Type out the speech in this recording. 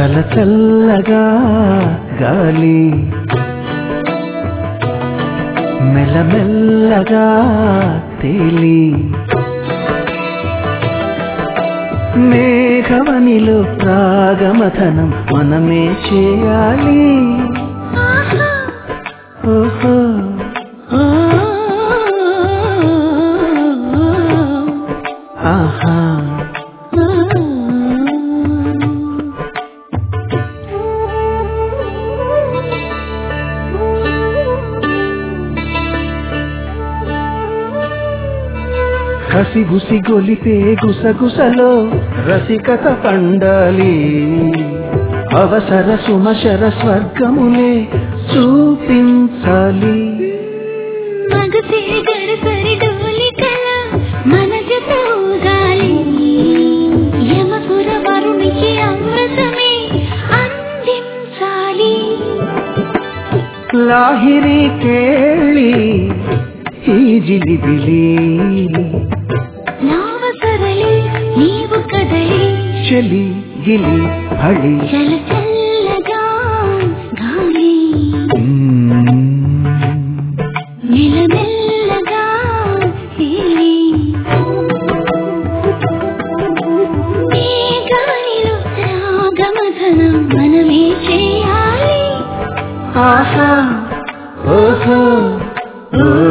చల చల్లగా గాలి మెల్లమెల్లగా తేలి మేఘవనిలో రాగమథనం మనమే చేయాలి ఆహా ఓహో ఓ ఆహా కసిగుసి గొలిపే గుసగుసలో రసికత పండాలి అవసర సుమశర స్వర్గములే చూపించాలి మగసే గడసరి డోలికల మన జత ఊగాలి యమపుర వరుణికి అమృతమే అందించాలి లాహిరి కేళి ఈ జిలిబిలి నావ సరళి నీవు కదలి చలి గిలి హళి చల చల్లగా గాలి మ్మ్. మెల్లమెల్లగా తేలి ఈ గాలిలో రాగమథనం మనమే చేయాలి ఆహా ఓహో ఓ